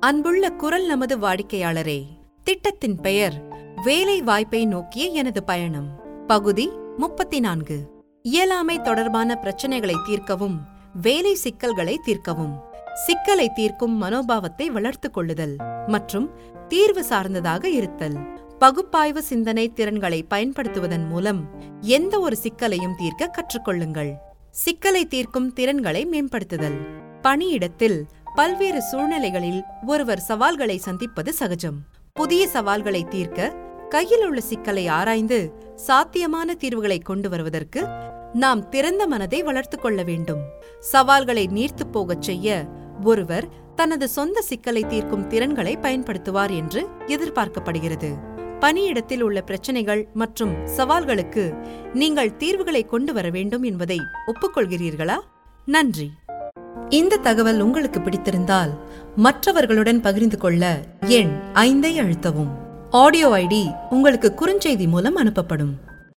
அன்புள்ள குரல் நமது வாடிக்கையாளரே திட்டத்தின் பெயர் வேலை வாய்ப்பை நோக்கிய எனது பயணம் பகுதி முப்பத்தி நான்கு இயலாமை தொடர்பான பிரச்சனைகளை தீர்க்கவும் வேலை சிக்கல்களை தீர்க்கவும் சிக்கலை தீர்க்கும் மனோபாவத்தை வளர்த்துக் கொள்ளுதல் மற்றும் தீர்வு சார்ந்ததாக இருத்தல் பகுப்பாய்வு சிந்தனை திறன்களை பயன்படுத்துவதன் மூலம் எந்த ஒரு சிக்கலையும் தீர்க்க கற்றுக்கொள்ளுங்கள் சிக்கலை தீர்க்கும் திறன்களை மேம்படுத்துதல் பணியிடத்தில் பல்வேறு சூழ்நிலைகளில் ஒருவர் சவால்களை சந்திப்பது சகஜம் புதிய சவால்களை தீர்க்க கையில் உள்ள சிக்கலை ஆராய்ந்து சாத்தியமான தீர்வுகளை கொண்டு வருவதற்கு நாம் திறந்த மனதை வளர்த்துக் கொள்ள வேண்டும் சவால்களை நீர்த்துப் போகச் செய்ய ஒருவர் தனது சொந்த சிக்கலை தீர்க்கும் திறன்களை பயன்படுத்துவார் என்று எதிர்பார்க்கப்படுகிறது பணியிடத்தில் உள்ள பிரச்சனைகள் மற்றும் சவால்களுக்கு நீங்கள் தீர்வுகளை கொண்டு வர வேண்டும் என்பதை ஒப்புக்கொள்கிறீர்களா நன்றி இந்த தகவல் உங்களுக்கு பிடித்திருந்தால் மற்றவர்களுடன் பகிர்ந்து கொள்ள எண் ஐந்தை அழுத்தவும் ஆடியோ ஐடி உங்களுக்கு குறுஞ்செய்தி மூலம் அனுப்பப்படும்